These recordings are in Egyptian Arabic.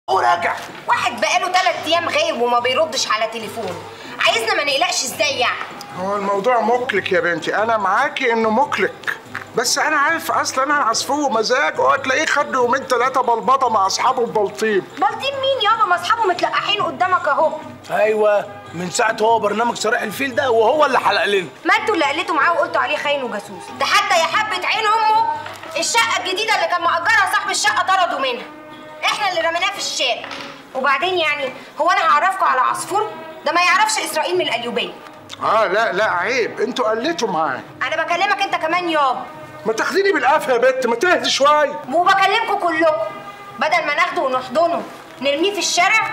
وراجع واحد بقاله ثلاث ايام غايب وما بيردش على تليفونه عايزنا ما نقلقش ازاي يعني هو الموضوع مقلق يا بنتي انا معاكي انه مقلق بس انا عارف اصلا انا عصفور مزاج وهتلاقيه خد يومين ثلاثه بلبطه مع اصحابه في بلطيم بلطيم مين يابا ما اصحابه متلقحين قدامك اهو ايوه من ساعه هو برنامج صريح الفيل ده وهو اللي حلق لنا ما انتوا اللي قلتوا معاه وقلتوا عليه خاين وجاسوس ده حتى يا حبه عين امه الشقه الجديده اللي كان مأجرها صاحب الشقه طردوا منها احنا اللي رميناه في الشارع وبعدين يعني هو انا هعرفكم على عصفور ده ما يعرفش اسرائيل من القليوبيه اه لا لا عيب انتوا قلتوا معاه انا بكلمك انت كمان يابا ما تاخديني بالقفا يا بت ما تهدي شويه وبكلمكم كلكم بدل ما ناخده ونحضنه نرميه في الشارع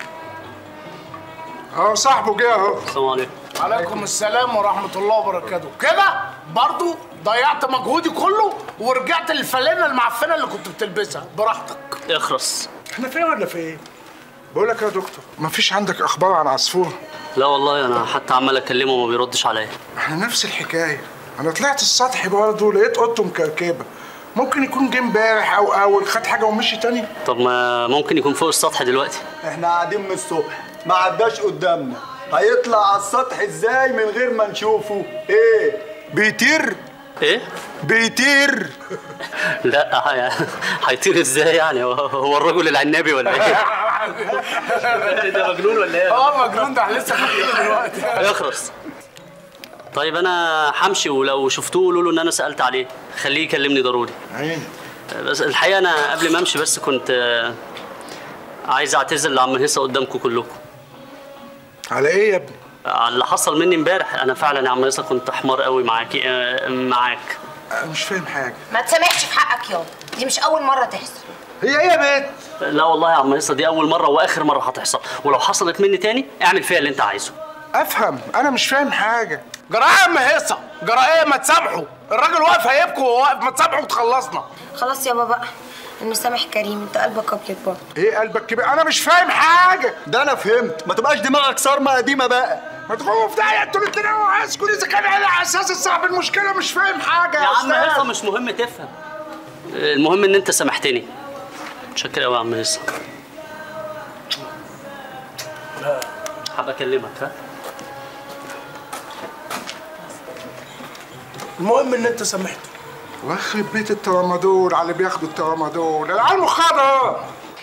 اه صاحبه جه اهو السلام عليكم عليكم السلام ورحمه الله وبركاته كده برضو ضيعت مجهودي كله ورجعت للفانلة المعفنه اللي كنت بتلبسها براحتك اخرس احنا فين ولا فين بقول لك يا دكتور ما فيش عندك اخبار عن عصفور لا والله انا حتى عمال اكلمه وما بيردش عليا احنا نفس الحكايه انا طلعت السطح برضه لقيت اوضته مكركبه ممكن يكون جه امبارح او اول خد حاجه ومشي تاني طب ما ممكن يكون فوق السطح دلوقتي احنا قاعدين من الصبح ما عداش قدامنا هيطلع على السطح ازاي من غير ما نشوفه ايه بيطير ايه بيطير لا هي- هيطير ازاي يعني هو- هو الرجل العنابي ولا ايه ده مجنون ولا ايه اه مجنون ده لسه فاكر دلوقتي اخرس طيب انا همشي ولو شفتوه قولوا له ان انا سالت عليه خليه يكلمني ضروري عين بس الحقيقه انا قبل ما امشي بس كنت آه، عايز اعتذر لعم هيصه قدامكم كلكم على ايه يا ابني على اللي حصل مني امبارح انا فعلا يا عم هيصه كنت حمار قوي معاكي آه، معاك أنا مش فاهم حاجه ما تسامحش في حقك يابا دي مش اول مره تحصل هي ايه يا بت لا والله يا عم هيصه دي اول مره واخر مره هتحصل ولو حصلت مني تاني اعمل فيها اللي انت عايزه افهم انا مش فاهم حاجه جرايه يا ام هيصه جرايه ما تسامحوا الراجل واقف هيبكي وهو واقف ما تسامحوا وتخلصنا خلاص يابا بقى المسامح كريم انت قلبك ابيض برضه ايه قلبك كبير انا مش فاهم حاجه ده انا فهمت ما تبقاش دماغك صارمه قديمه بقى ما تخوفوا في داهيه انتوا الاثنين عايزكم اذا كان على اساس صاحب المشكله مش فاهم حاجه يا يا, عم هيصه استاذ مش مهم تفهم المهم ان انت سامحتني متشكر قوي يا عم هيصه حابب اكلمك ها المهم ان انت سامحته الله يخرب بيت الترامادول على اللي بياخدوا الترامادول العيال مخاضه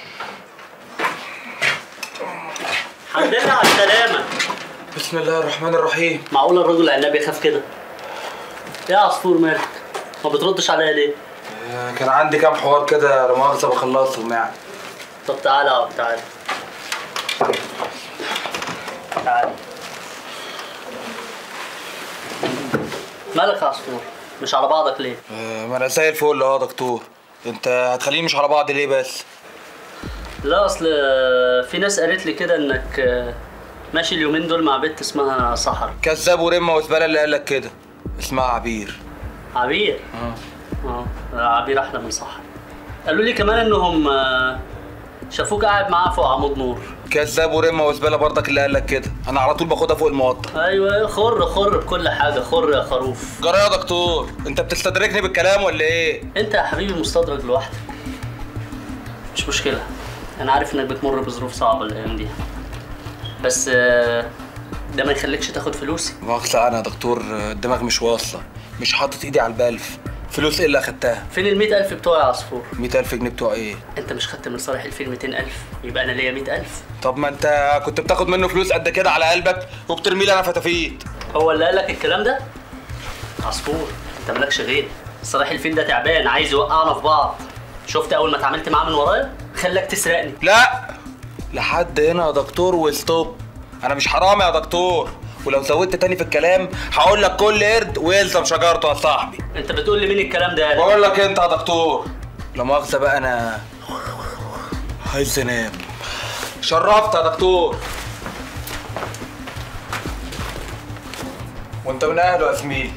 الحمد لله على السلامه بسم الله الرحمن الرحيم معقول الرجل العنابي يخاف كده يا عصفور مالك ما بتردش عليا ليه آه، كان عندي كام حوار كده لا مؤاخذة بخلصهم يعني طب تعالى اقعد تعالى تعالى مالك يا عصفور مش على بعضك ليه آه، ما انا زي الفل اهو يا دكتور انت هتخليني مش على بعض ليه بس لا اصل في ناس قالت لي كده انك ماشي اليومين دول مع بنت اسمها سحر كذاب ورمه وزباله اللي قالك كده اسمها عبير عبير اه عبير احلى من سحر قالوا لي كمان انهم آه، شافوك قاعد معاها فوق عمود نور كذاب ورمه وزباله برضك اللي قالك كده انا على طول باخدها فوق الموطى ايوه خر خر بكل حاجه خر يا خروف جرى يا دكتور انت بتستدركني بالكلام ولا ايه انت يا حبيبي مستدرج لوحدك مش مشكله انا عارف انك بتمر بظروف صعبه الايام دي بس آه، ده ما يخليكش تاخد فلوسي مؤاخذة انا يا دكتور آه، الدماغ مش واصله مش حاطط ايدي على البلف فلوس ايه اللي اخدتها فين ال ألف بتوعي يا عصفور 100000 جنيه بتوع ايه انت مش خدت من صالح الفيل 200000 يبقى انا ليا 100000 طب ما انت كنت بتاخد منه فلوس قد كده على قلبك وبترمي لي انا فتافيت هو اللي قالك الكلام ده عصفور انت مالكش غير صالح الفيل ده تعبان عايز يوقعنا في بعض شفت اول ما اتعاملت معاه من ورايا خلاك تسرقني لا لحد هنا يا دكتور وستوب انا مش حرامي يا دكتور ولو زودت تاني في الكلام هقول لك كل قرد ويلزم شجرته يا صاحبي انت بتقول لي مين الكلام ده بقول لك انت يا دكتور لا مؤاخذه بقى انا عايز انام شرفت يا دكتور وانت من اهله يا زميلي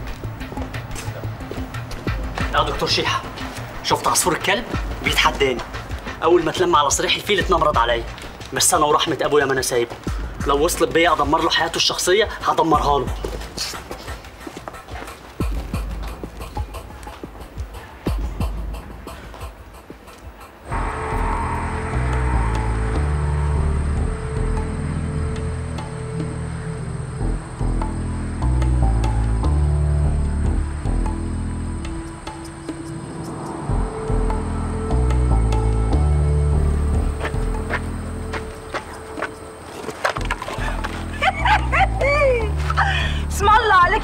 يا دكتور شيحة شفت عصفور الكلب بيتحداني اول ما اتلم على صريح الفيل اتنمرض عليا بس انا ورحمه ابويا ما انا سايبه لو وصلت بيا ادمر له حياته الشخصيه هدمرها له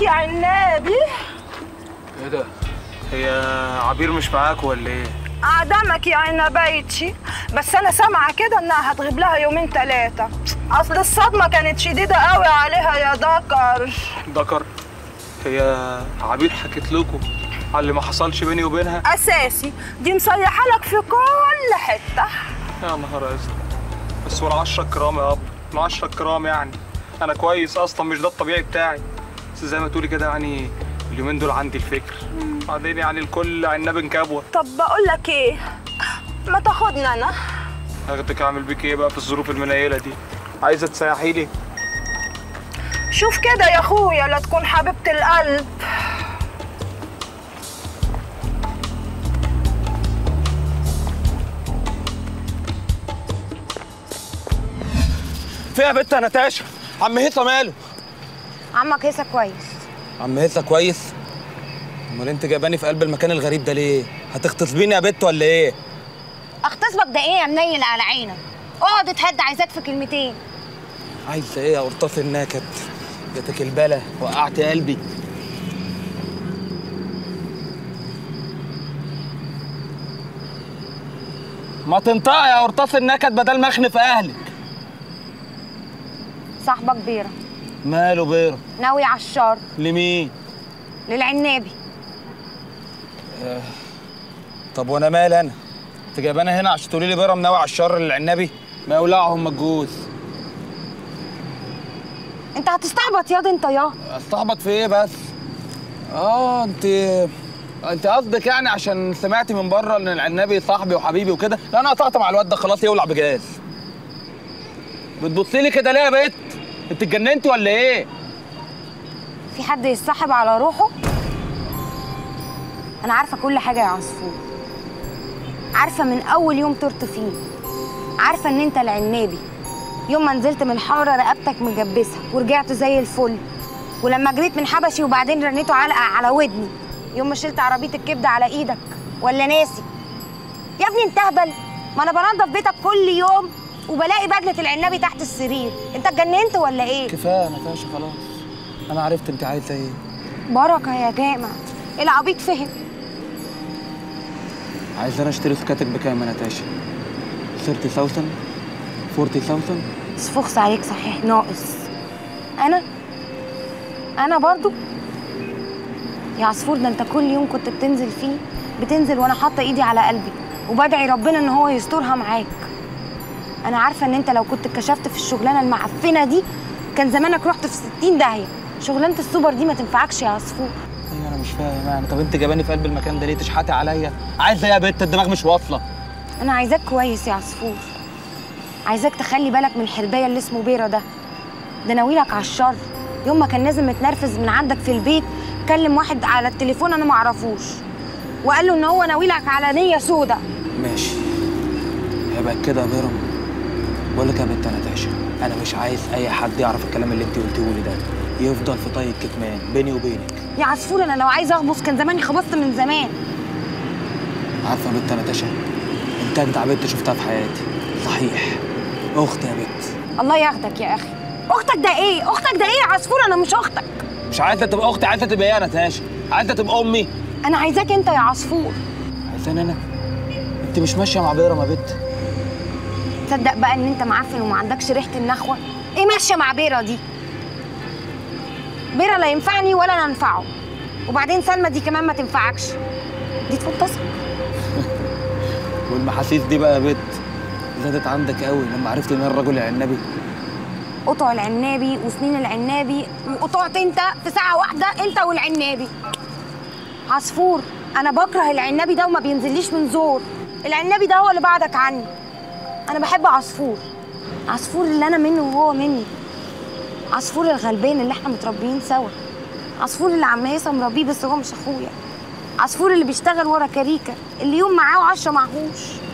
يا عنابي ايه ده هي عبير مش معاك ولا ايه عدمك يا عنبيتي بس انا سامعه كده انها هتغيب لها يومين ثلاثه اصل الصدمه كانت شديده قوي عليها يا دكر دكر هي عبير حكت لكم على اللي ما حصلش بيني وبينها اساسي دي مصيحه لك في كل حته يا نهار ازرق بس والعشرة كرام يا اب العشرة كرام يعني انا كويس اصلا مش ده الطبيعي بتاعي بس زي ما تقولي كده يعني اليومين دول عندي الفكر بعدين يعني الكل عناب انكبوه طب بقول لك ايه ما تاخدنا انا هاخدك اعمل بيك ايه بقى في الظروف المنيله دي عايزه تسيحي لي شوف كده يا اخويا لا تكون حبيبه القلب فيها يا بنت يا نتاشا عم هيثم ماله عمك هيثم كويس عم هيثم كويس امال انت جايباني في قلب المكان الغريب ده ليه هتغتصبيني يا بنت ولا ايه اغتصبك ده ايه يا منيل على عينك اقعد اتهد عايزاك في كلمتين عايزه ايه يا قرطاس النكد جاتك البلا وقعت قلبي ما تنطقي يا قرطاس النكد بدل ما اخنف اهلك صاحبك بيرة ماله بيرة ناوي على الشر لمين للعنابي طب وانا مال انا انت جايبانا هنا عشان تقولي لي بيرة مناوي على الشر للعنبي ما يولعهم الجوز انت هتستعبط ياض انت يا استعبط في ايه بس اه انت انت قصدك يعني عشان سمعتي من بره ان العنبي صاحبي وحبيبي وكده لا انا قطعت مع الواد ده خلاص يولع بجاز بتبصي لي كده ليه يا بت انت اتجننتي ولا ايه في حد يتصاحب على روحه انا عارفه كل حاجه يا عصفور عارفه من اول يوم طرت فيه عارفه ان انت العنابي يوم ما نزلت من الحاره رقبتك مجبسه ورجعت زي الفل ولما جريت من حبشي وبعدين رنيته علقه على ودني يوم ما شلت عربيه الكبده على ايدك ولا ناسي يا ابني انت اهبل ما انا بنضف بيتك كل يوم وبلاقي بدله العنابي تحت السرير انت اتجننت ولا ايه كفايه نتاشا خلاص انا عرفت انت عايزه ايه بركه يا جامع العبيط فهم عايز انا اشتري سكاتك بكام يا نتاشا 30,000 40,000 صفوخس عليك صحيح ناقص انا انا برضو يا عصفور ده انت كل يوم كنت بتنزل فيه بتنزل وانا حاطه ايدي على قلبي وبدعي ربنا ان هو يسترها معاك انا عارفه ان انت لو كنت اتكشفت في الشغلانه المعفنه دي كان زمانك رحت في 60 داهيه شغلانه السوبر دي ما تنفعكش يا عصفور ايوه انا مش فاهم يعني طب انت جايباني في قلب المكان ده ليه تشحتي عليا عايزه ايه يا بت الدماغ مش واصله انا عايزاك كويس يا عصفور عايزاك تخلي بالك من الحربايه اللي اسمه بيرة ده ده ناويلك على الشر يوم ما كان نازل متنرفز من عندك في البيت كلم واحد على التليفون انا معرفوش وقال له ان هو ناويلك على نيه سودا ماشي هيبقى كده يا بيرم بقول لك يا بنت نتاشا انا مش عايز اي حد يعرف الكلام اللي انت قلتيه لي ده يفضل في طي الكتمان بيني وبينك يا عصفور انا لو عايزه اغبص كان زماني خبصت من زمان عارفه يا بنت نتاشا انت اجدع بنت شفتها في حياتي صحيح اختي يا بنت الله ياخدك يا اخي اختك ده ايه اختك ده ايه يا عصفور انا مش اختك مش عايزه تبقى اختي عايزه تبقى ايه يا نتاشا عايزه تبقى امي انا عايزاك انت يا عصفور عايزاني انا انت مش ماشيه مع بيرم يا بنت تصدق بقى ان انت معفن وما عندكش ريحه النخوه ايه ماشيه مع بيرة دي بيرة لا ينفعني ولا انا انفعه وبعدين سلمى دي كمان ما تنفعكش دي تفطسك والمحاسيس دي بقى يا بنت زادت عندك قوي لما عرفت ان أنا الرجل العنبي قطع العنابي وسنين العنابي وقطعت انت في ساعه واحده انت والعنابي عصفور انا بكره العنابي ده وما بينزليش من زور العنابي ده هو اللي بعدك عني انا بحب عصفور عصفور اللي انا منه وهو مني عصفور الغلبان اللي احنا متربيين سوا عصفور اللي عم هيثم مربيه بس هو مش اخويا عصفور اللي بيشتغل ورا كاريكا اللي يوم معاه وعشرة معهوش